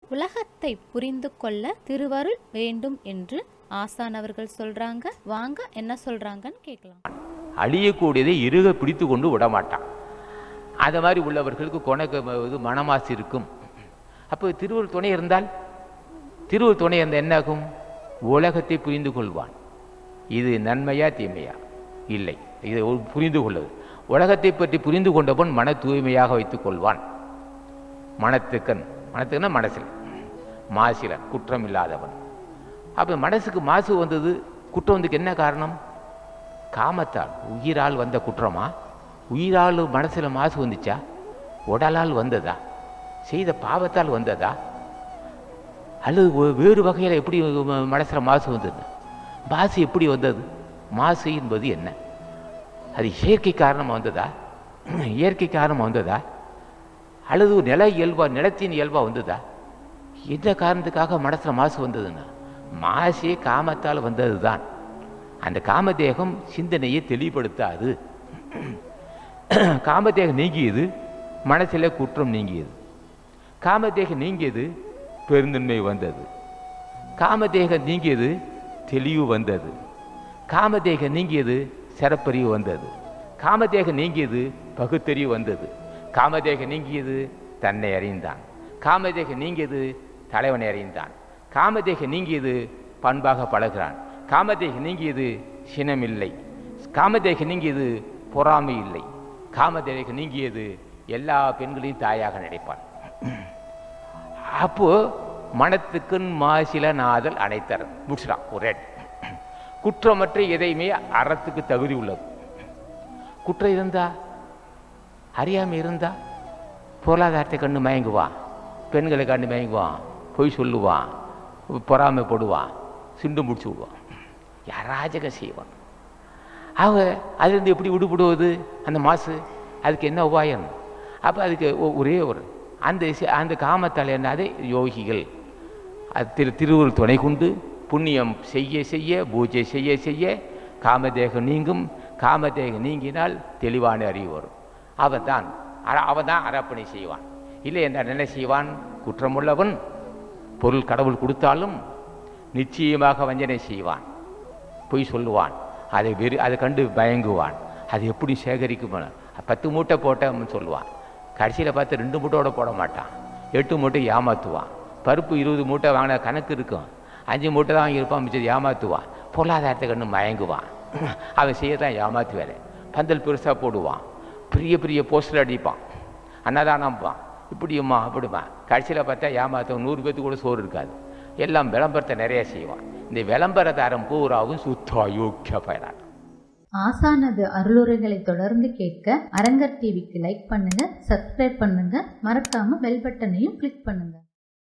உலகத்தை புரிந்து கொள்ள திருவருள் வேண்டும் என்று ஆசான் அவர்கள் சொல்றாங்க வாங்க என்ன சொல்றாங்கன்னு கேட்கலாம் அழியக்கூடியதை இறுக பிடித்து கொண்டு விடமாட்டான் அந்த மாதிரி உள்ளவர்களுக்கு கொனக்கு இது மனமாசு இருக்கும் அப்போ திருவள்ளுவர் துணை இருந்தால் திருவள்ளுவர் துணை இருந்தால் என்னாகும் உலகத்தை புரிந்து கொள்வான் இது நன்மையா தீமையா இல்லை இதை ஒரு புரிந்து கொள்வது உலகத்தை பற்றி புரிந்து கொண்டவன் மன தூய்மையாக வைத்துக் கொள்வான் மனத்துக்கன் மனத்துக்குன்னா மனசில் மாசிலன் குற்றம் இல்லாதவன் அப்போ மனசுக்கு மாசு வந்தது குற்றம் வந்ததுக்கு என்ன காரணம் காமத்தால் உயிரால் வந்த குற்றமா உயிரால் மனசில் மாசு வந்துச்சா உடலால் வந்ததா செய்த பாவத்தால் வந்ததா அல்லது ஒ- வேறு வகையில் எப்படி மனசில் மாசு வந்தது மாசு எப்படி வந்தது மாசு என்பது என்ன அது இயற்கை காரணமாக வந்ததா இயற்கை காரணமாக வந்ததா அல்லது ஒரு நில இயல்பா நிலத்தின் இயல்பா வந்ததா எந்த காரணத்துக்காக மனசில் மாசு வந்ததுன்னா மாசே காமத்தால் வந்தது தான் அந்த காமதேகம் சிந்தனையை தெளிவுபடுத்தாது காமதேகம் நீங்கியது மனசில் குற்றம் நீங்கியது காமதேகம் நீங்கியது பெருந்தன்மை வந்தது காமதேகம் நீங்கியது தெளிவு வந்தது காமதேகம் நீங்கியது சிறப்பறிவு வந்தது காமதேகம் நீங்கியது பகுத்தறிவு வந்தது காமதேகம் நீங்கியது தன்னை அறிந்தான் காமதேகம் நீங்கியது தலைவனை அறிந்தான் காமதேகம் நீங்கியது பண்பாக பழகிறான் காமதேகம் நீங்கியது சினமில்லை காமதேகம் நீங்கியது பொறாமை இல்லை காமதேகம் நீங்கியது எல்லா பெண்களையும் தாயாக நினைப்பான் அப்போ மனத்துக்குன் மாசில நாதல் அனைத்தர் முடிச்சிடான் ஒரு ரேட் குற்றமற்ற எதையுமே அறத்துக்கு தகுதி உள்ளது குற்றம் இருந்தா அறியாமை இருந்தா பொருளாதாரத்தை கண்டு மயங்குவான் பெண்களை கண்டு மயங்குவான் பொய் சொல்லுவான் பொறாமைப்படுவான் சிண்டு முடிச்சு விடுவான் யாராஜகம் செய்வான் அவங்க அதுலேருந்து எப்படி விடுபடுவது அந்த மாசு அதுக்கு என்ன உபாயம் அப்போ அதுக்கு ஒ- ஒரே ஒரு அந்த சி- அந்த காமத்தால் என்னது யோகிகள் அது திரு திருவுருள் துணை கொண்டு புண்ணியம் செய்ய செய்ய பூஜை செய்ய செய்ய காமதேகம் நீங்கும் காமதேகம் நீங்கினால் தெளிவான அறிவு வரும் அவன் தான் அவன் தான் அரப்பணி செய்வான் இல்லை என்றால் என்ன செய்வான் குற்றமுள்ளவன் பொருள் கடவுள் கொடுத்தாலும் நிச்சயமாக வஞ்சனை செய்வான் பொய் சொல்லுவான் அதை வெறி அதை கண்டு பயங்குவான் அது எப்படி சேகரிக்கும் பத்து மூட்டை போட்டோம்னு சொல்லுவான் கடைசியில் பார்த்து ரெண்டு மூட்டையோட போட மாட்டான் எட்டு மூட்டை ஏமாற்றுவான் பருப்பு இருபது மூட்டை வாங்கின கணக்கு இருக்கும் அஞ்சு மூட்டை தான் வாங்கியிருப்பான் மிச்சம் ஏமாற்றுவான் பொருளாதாரத்தை கண்டு மயங்குவான் அவன் செய்ய தான் ஏமாத்து வேலை பந்தல் பெருசாக போடுவான் பெரிய பெரிய போஸ்டர் அடிப்பான் அன்னதானம்பான் இப்படியுமா அப்படிமா கடைசியில் பார்த்தா ஏமாத்த நூறு பேத்துக்கு கூட சோறு இருக்காது எல்லாம் விளம்பரத்தை நிறைய செய்வான் இந்த விளம்பரதாரம் பூராவும் சுத்த அயோக்கிய பயனாட்டம் ஆசானது அருளுரைகளை தொடர்ந்து கேட்க அரங்கர் டிவிக்கு லைக் பண்ணுங்க சப்ஸ்கிரைப் பண்ணுங்க மறக்காம பெல் பட்டனையும் கிளிக் பண்ணுங்க